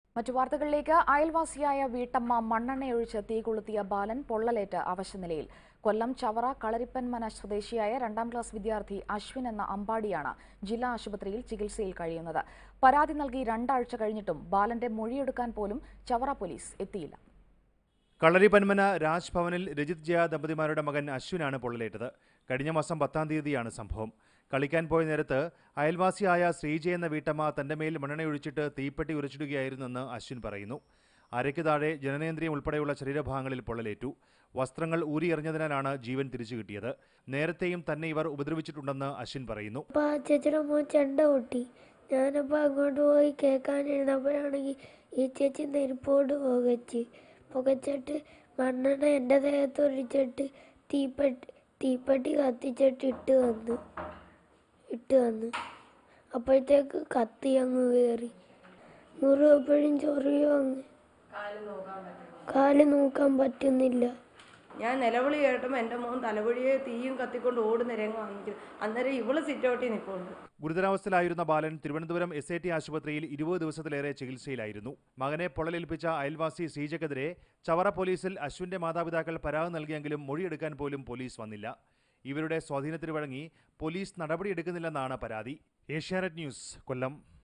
മറ്റു വാർത്തകളിലേക്ക് അയൽവാസിയായ വീട്ടമ്മ മണ്ണെണ്ണയൊഴിച്ച് തീ കൊളുത്തിയ ബാലൻ പൊള്ളലേറ്റ് അവശനിലയിൽ കൊല്ലം ചവറ കളരിപ്പൻമന സ്വദേശിയായ രണ്ടാം ക്ലാസ് വിദ്യാർത്ഥി അശ്വിൻ എന്ന അമ്പാടിയാണ് ജില്ലാ ആശുപത്രിയിൽ ചികിത്സയിൽ കഴിയുന്നത് പരാതി നൽകി രണ്ടാഴ്ച കഴിഞ്ഞിട്ടും ബാലന്റെ മൊഴിയെടുക്കാൻ പോലും ചവറ പോലീസ് എത്തിയില്ല കളരിപന്മന രാജ്ഭവനിൽ രജിത് ജയ ദമ്പതിമാരുടെ മകൻ അശ്വിനാണ് പൊള്ളലേറ്റത് കഴിഞ്ഞ മാസം പത്താം തീയതിയാണ് സംഭവം കളിക്കാൻ പോയ നേരത്ത് അയൽവാസിയായ ശ്രീജ എന്ന വീട്ടമ്മ തന്റെ മേൽ മണ്ണെണ്ണയൊഴിച്ചിട്ട് തീപ്പെട്ടി ഉരച്ചിടുകയായിരുന്നെന്ന് അശ്വിൻ പറയുന്നു അരയ്ക്ക് താഴെ ജനനേന്ദ്രിയം ഉൾപ്പെടെയുള്ള ശരീരഭാഗങ്ങളിൽ പൊള്ളലേറ്റു വസ്ത്രങ്ങൾ ഊരിയെറിഞ്ഞതിനാലാണ് ജീവൻ തിരിച്ചു കിട്ടിയത് നേരത്തെയും തന്നെ ഇവർ ഉപദ്രവിച്ചിട്ടുണ്ടെന്ന് അശ്വിൻ പറയുന്നു അപ്പോൾ ആ ചേച്ചിയുടെ മോൻ ചെണ്ട പൊട്ടി ഞാനപ്പോൾ അങ്ങോട്ട് പോയി കേൾക്കാനിരുന്നപ്പോഴാണെങ്കിൽ ഈ ചേച്ചി നെരുപ്പോട് പുകച്ച് പുകച്ചിട്ട് മണ്ണെണ്ണ എൻ്റെ ദേഹത്ത് ഒഴിച്ചിട്ട് തീപ്പെട്ടി തീപ്പെട്ടി കത്തിച്ചിട്ട് ഇട്ട് വന്നു ഇട്ട് വന്നു അപ്പോഴത്തേക്ക് കത്തി അങ്ങ് കയറി മുറിവപ്പോഴും ചൊറിയോ അങ്ങ് കാല് നോക്കാൻ പറ്റുന്നില്ല ഞാൻ നിലവിളി കേട്ടുമ്പോൾ എൻ്റെ മോൻ തലവഴിയെ തീയും കത്തിക്കൊണ്ട് ഓടുന്ന രംഗം വന്നിരിക്കുന്നു അന്നേരം ഇവള് സിറ്റൗട്ടിൽ നിൽപ്പുണ്ട് ഗുരുതരാവസ്ഥയിലായിരുന്ന Balan Thiruvananthapuram S I T ആശുപത്രിയിൽ ഇരുപത് ദിവസത്തിലേറെ ചികിത്സയിലായിരുന്നു മകനെ പൊള്ളലേൽപ്പിച്ച അയൽവാസി ശ്രീജക്കെതിരെ ചവറ പോലീസിൽ അശ്വിന്റെ മാതാപിതാക്കൾ പരാതി നൽകിയെങ്കിലും മൊഴിയെടുക്കാൻ പോലും പോലീസ് വന്നില്ല ഇവരുടെ സ്വാധീനത്തിന് വഴങ്ങി പോലീസ് നടപടിയെടുക്കുന്നില്ലെന്നാണ് പരാതി ഏഷ്യാനെറ്റ് ന്യൂസ് കൊല്ലം